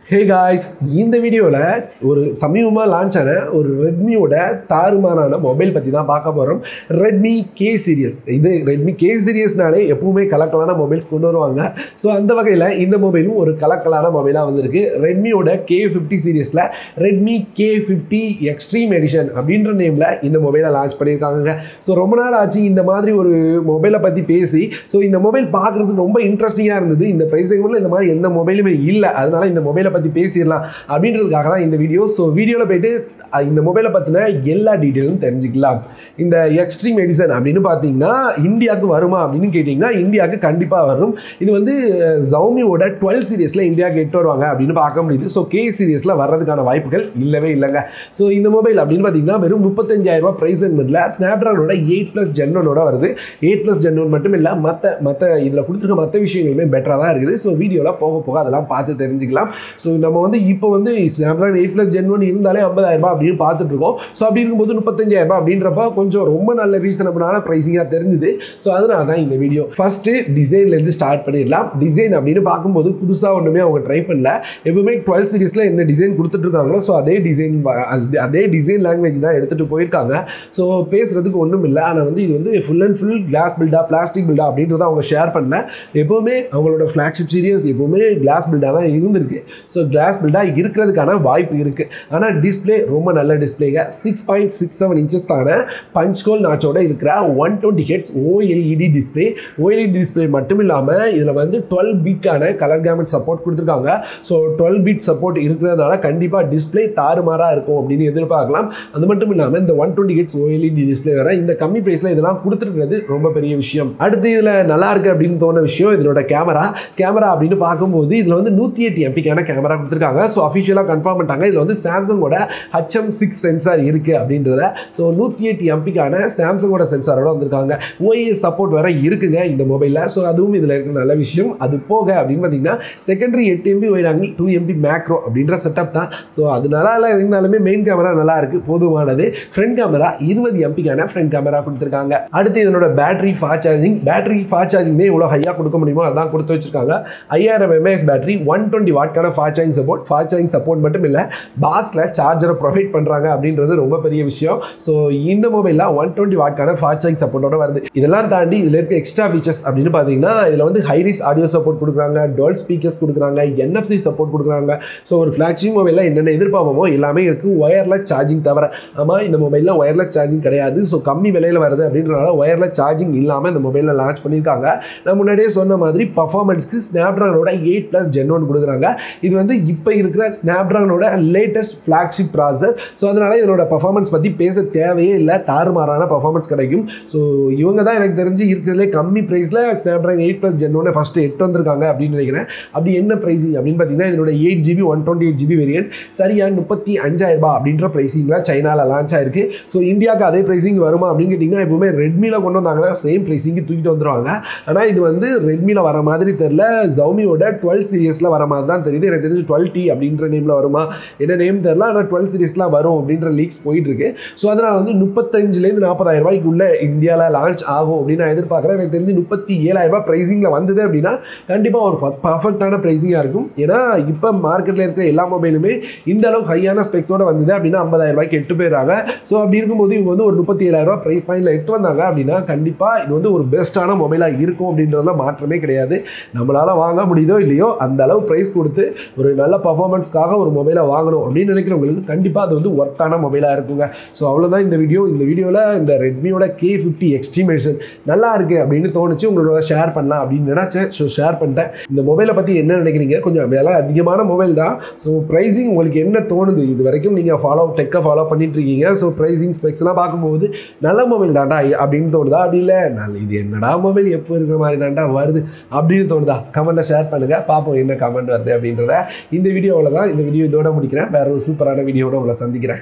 hey guys இந்த வீடியோவில் ஒரு சமீபமாக லான்ச் ஆன ஒரு ரெட்மியோட தாறுமாறான மொபைல் பற்றி தான் பார்க்க போகிறோம் ரெட்மி கே சீரியஸ் இது ரெட்மி கே சீரியஸ்னாலே எப்பவுமே கலக்கலான மொபைல்ஸ் கொண்டு வருவாங்க ஸோ அந்த வகையில் இந்த மொபைலும் ஒரு கலக்கலான மொபைலாக வந்திருக்கு ரெட்மியோட கே ஃபிஃப்டி சீரியஸில் Redmi K fifty extreme edition அப்படின்ற நேமில் இந்த மொபைலை லான்ச் பண்ணியிருக்காங்க ஸோ ரொம்ப நாள் ஆச்சு இந்த மாதிரி ஒரு மொபைலை பற்றி பேசி ஸோ இந்த மொபைல் பார்க்குறதுக்கு ரொம்ப இன்ட்ரெஸ்டிங்காக இருந்தது இந்த ப்ரைஸ் இந்த மாதிரி எந்த மொபைலுமே இல்லை அதனால இந்த மொபைலை பற்றி பேசிடலாம் அப்படின்றதுக்காக தான் இந்த வீடியோ ஸோ வீடியோவில் போயிட்டு அஹ், இந்த மொபைலை பற்றின எல்லா டீட்டெயிலும் தெரிஞ்சுக்கலாம் இந்த எக்ஸ்ட்ரீம் எடிசன் அப்படின்னு பார்த்தீங்கன்னா இந்தியாவுக்கு வருமா அப்படின்னு கேட்டிங்கன்னா இந்தியாவுக்கு கண்டிப்பாக வரும் இது வந்து ஜவுமியோட டுவெல் சீரியஸில் இந்தியாவுக்கு எட்டு வருவாங்க அப்படின்னு பார்க்க முடியுது ஸோ கே சீரியஸில் வர்றதுக்கான வாய்ப்புகள் இல்லவே இல்லைங்க ஸோ இந்த மொபைல் அப்படின்னு பார்த்தீங்கன்னா வெறும் முப்பத்தஞ்சாயிரம் ரூபாய் ப்ரைஸ் செக்மெண்ட்டில் ஸ்னாப்ட்ராகனோட எயிட் ப்ளஸ் ஜென்னோட வருது எயிட் ப்ளஸ் ஜென்னோன் மட்டும் இல்லை மற்ற மற்ற இதில் கொடுத்துருக்க மற்ற விஷயங்களுமே பெட்டராக தான் இருக்குது ஸோ வீடியோவில் போக போக அதெல்லாம் பார்த்து தெரிஞ்சுக்கலாம் ஸோ நம்ம வந்து இப்போ வந்து Snapdragon eight plus gen one இருந்தாலே ஐம்பதாயிரம் ரூபாய் அப்படின்னு பார்த்துட்டு இருக்கோம் ஸோ அப்படி இருக்கும்போது முப்பத்தஞ்சாயிரம் ரூபாய் அப்படின்றப்ப கொஞ்சம் ரொம்ப நல்ல ரீசனபிளான ப்ரைஸிங்காக தெரிஞ்சுது ஸோ அதனால தான் இந்த வீடியோ ஃபஸ்ட்டு டிசைன்லேருந்து ஸ்டார்ட் பண்ணிடலாம் டிசைன் அப்படின்னு பார்க்கும்போது புதுசாக ஒன்றுமே அவங்க ட்ரை பண்ணல எப்பவுமே டுவெல் சீரிஸில் என்ன டிசைன் கொடுத்துட்ருக்காங்களோ ஸோ அதே டிசைன் அதே டிசைன் லாங்குவேஜ் தான் எடுத்துகிட்டு போயிருக்காங்க ஸோ பேசுகிறதுக்கு ஒன்றும் இல்லை ஆனால் வந்து இது வந்து ஃபுல் அண்ட் ஃபுல் கிளாஸ் பில்டா பிளாஸ்டிக் பில்டா அப்படின்றத அவங்க ஷேர் பண்ணல எப்போவுமே அவங்களோட ஃப்ளாக்ஷிப் சீரியஸ் எப்போவுமே கிளாஸ் பில்டாக தான் இருந்திருக்கு ஸோ கிளாஸ் பில்டாக இருக்கிறதுக்கான வாய்ப்பு இருக்குது ஆனால் டிஸ்ப்ளே ரொம்ப நல்ல டிஸ்பிளேங்க six point six seven inches தான பஞ்ச் கோல் நாச்சோட இருக்கிற one twenty hertz OLED display OLED display மட்டும் இல்லாமல் இதில் வந்து டுவெல் பீட்கான கலர் கேமட் சப்போர்ட் கொடுத்துருக்காங்க ஸோ டுவெல் பீட் சப்போர்ட் இருக்கிறதுனால கண்டிப்பாக டிஸ்பிளே தாறுமாறாக இருக்கும் அப்படின்னு எதிர்பார்க்கலாம் அது மட்டும் இல்லாமல் இந்த one twenty hertz OLED display வர இந்த கம்மி ப்ரைஸில் இதெல்லாம் கொடுத்துருக்கிறது ரொம்ப பெரிய விஷயம் அடுத்து இதில் நல்லா இருக்கு அப்படின்னு தோண விஷயம் இதனோட கேமரா கேமரா அப்படின்னு பார்க்கும்போது இதில் வந்து நூற்றி எட்டு எம்பிக்கான கேமரா கொடுத்துருக்காங்க ஸோ அஃபிஷியலாக கன்ஃபார்ம் பண்ணிட்டாங்க இதில் வந்து சாம்சங்கோட ஹச்எம் சிக்ஸ் சென்சார் இருக்குது அப்படின்றத ஸோ நூற்றி எட்டு எம்பிக்கான சாம்சங்கோட சென்சாரோட வந்திருக்காங்க ஓஎஸ் சப்போர்ட் வேற இருக்குங்க இந்த மொபைலில் ஸோ அதுவும் இதில் இருக்கிற நல்ல விஷயம் அது போக அப்படின்னு பார்த்தீங்கன்னா செகண்டரி எட்டு MP wide angle two MP macro அப்படின்ற செட்டப் தான் ஸோ அது நல்லா இருந்தாலுமே மெயின் கேமரா நல்லா இருக்கு போதுமானது ஃப்ரண்ட் கேமரா இருபது எம்பிக்கான ஃப்ரண்ட் கேமரா கொடுத்துருக்காங்க அடுத்து இதனோட battery fast charging battery fast சார்ஜிங்மே இவ்வளோ ஹையாக கொடுக்க முடியுமோ அதான் கொடுத்து வச்சிருக்காங்க ஐயாயிரம் எம்ஏஎஸ் பேட்டரி ஒன் டுவெண்ட்டி வாட்கான fast charging support fast charging support மட்டும் இல்லை பாக்ஸில் சார்ஜரை ப்ரொவைட் பண்ணுறாங்க அப்படின்றது ரொம்ப பெரிய விஷயம் ஸோ இந்த மொபைலில் ஒன் டுவெண்ட்டி வாட்கான ஃபாஸ்ட் சார்ஜிங் சப்போர்ட்டோட வருது இதெல்லாம் தாண்டி இதில் இருக்க எக்ஸ்ட்ரா ஃபீச்சர்ஸ் அப்படின்னு பார்த்தீங்கன்னா இதில் வந்து ஹைரிஸ் ஆடியோ சப்போர்ட் கொடுக்குறாங்க டுவல் ஸ்பீக்கர்ஸ் கொடுக்குறாங்க என்எஃப்சி சப்போர்ட் கொடுக்குறாங்க ஸோ ஒரு ஃப்ளாக்ஷிப் மொபைலில் என்னென்ன எதிர்பார்ப்போமோ எல்லாமே இருக்குது ஒயர்லெஸ் சார்ஜிங் தவிர ஆமாம் இந்த மொபைலில் ஒயர்லெஸ் சார்ஜிங் கிடையாது ஸோ கம்மி விலையில் வருது அப்படின்றனால ஒயர்லெஸ் சார்ஜிங் இல்லாமல் இந்த மொபைலில் லான்ச் பண்ணியிருக்காங்க நான் முன்னாடியே சொன்ன மாதிரி பர்ஃபார்மன்ஸ்க்கு ஸ்னாப்ட்ராகனோட எயிட் ப்ளஸ் ஜென் ஒன் கொடுக்குறாங்க இது வந்து இப்போ இருக்கிற ஸ்னாப்ட்ராகனோட லேட்டஸ்ட் ஃப்ளாக்ஷிப் ப்ராசர் ஸோ அதனால இதனோட பர்ஃபார்மன்ஸ் பற்றி பேச தேவையே இல்லை தாறுமாறான பர்ஃபார்மன்ஸ் கிடைக்கும் ஸோ இவங்க தான் எனக்கு தெரிஞ்சு இருக்கிறதுலே கம்மி ப்ரைஸில் ஸ்னாப்ட்ராகன் எயிட் ப்ளஸ் ஜென் ஒன்று ஃபஸ்ட்டு எட்டு வந்திருக்காங்க அப்படின்னு நினைக்கிறேன் அப்படி என்ன ப்ரைஸிங் அப்படின்னு பார்த்தீங்கன்னா இதனோட eight GB one twenty eight GB variant சரியாக முப்பத்தி அஞ்சாயிரம் ரூபாய் அப்படின்ற ப்ரைஸிங்கில் சைனாவில் லான்ச் ஆயிருக்கு ஸோ இந்தியாவுக்கு அதே ப்ரைஸிங் வருமா அப்படின்னு கேட்டிங்கன்னா எப்பவுமே ரெட்மியில் கொண்டு வந்தாங்கன்னா சேம் ப்ரைஸிங்கு தூக்கிட்டு வந்துருவாங்க ஆனால் இது வந்து ரெட்மியில் வர மாதிரி தெரில ஜவுமியோட டுவெல் சீரியஸில் வர மாதிரி தான் தெரியுது எனக்கு தெரிஞ்சு டுவெல் டி அப்படின்ற நேமில் வருமா என்ன நேம் தெரில ஆனால் டுவெல் சீரியஸ்லாம் வரும் அப்படின்ற லீக்ஸ் போயிட்டு இருக்கு ஸோ அதனால் வந்து முப்பத்தஞ்சுலேருந்து நாற்பதாயிரம் ரூபாய்க்குள்ள இந்தியாவில் லான்ச் ஆகும் அப்படின்னு நான் எதிர்பார்க்குறேன் எனக்கு தெரிஞ்சு முப்பத்தி ஏழாயிரம் ரூபாய் ப்ரைஸிங்கில் வந்தது அப்படின்னா கண்டிப்பாக ஒரு பர்ஃபெக்டான ப்ரைஸிங்காக இருக்கும் ஏன்னா இப்போ மார்க்கெட்டில் இருக்கிற எல்லா மொபைலுமே இந்த அளவுக்கு ஹையான ஸ்பெக்ஸோட வந்தது அப்படின்னா ஐம்பதாயிரம் ரூபாய்க்கு எட்டு போயிடுறாங்க ஸோ அப்படி இருக்கும்போது இவங்க வந்து ஒரு முப்பத்தி ஏழாயிரம் ரூபாய் ப்ரைஸ் பாயிண்டில் எட்டு வந்தாங்க அப்படின்னா கண்டிப்பாக இது வந்து ஒரு பெஸ்ட்டான மொபைலாக இருக்கும் அப்படின்றதுல மாற்றமே கிடையாது நம்மளால் வாங்க முடியுதோ இல்லையோ அந்த அளவு ப்ரைஸ் கொடுத்து ஒரு நல்ல பர்ஃபார்மன்ஸ்க்காக ஒரு மொபைலை வாங்கணும் அப்படின்னு நினைக்கிறவங்களுக்கு கண்டிப்பாக அது வந்து ஒர்த்தான மொபைலாக இருக்குங்க ஸோ அவ்வளோதான் இந்த வீடியோ இந்த வீடியோவில் இந்த ரெட்மியோட கே ஃபிஃப்டி எக்ஸ்ட்ரீம் எடிஷன் நல்லா இருக்குது அப்படின்னு தோணுச்சு உங்களோட ஷேர் பண்ணலாம் அப்படின்னு நினச்சேன் ஸோ ஷேர் பண்ணிட்டேன் இந்த மொபைலை பற்றி என்ன நினைக்கிறீங்க கொஞ்சம் விலை அதிகமான மொபைல் தான் ஸோ ப்ரைஸிங் உங்களுக்கு என்ன தோணுது இது வரைக்கும் நீங்கள் ஃபாலோ டெக்கை ஃபாலோ பண்ணிட்டு இருக்கீங்க ஸோ ப்ரைஸிங் ஸ்பெக்ஸ்லாம் பார்க்கும்போது நல்ல மொபைல் தாண்டா அப்படின்னு தோணுதா அப்படி இல்லை நல்ல இது என்னடா மொபைல் எப்போ இருக்கிற மாதிரி தாண்டா வருது அப்படின்னு தோணுதா கமெண்ட்டில் ஷேர் பண்ணுங்கள் பார்ப்போம் என்ன கமெண்ட் வருது அப்படின்றத இந்த வீடியோவில் தான் இந்த வீடியோ இதோட முடிக்கிறேன் வேற ஒரு சூப்பரான வீடியோவோட உங்களை சந்திக்கிறேன்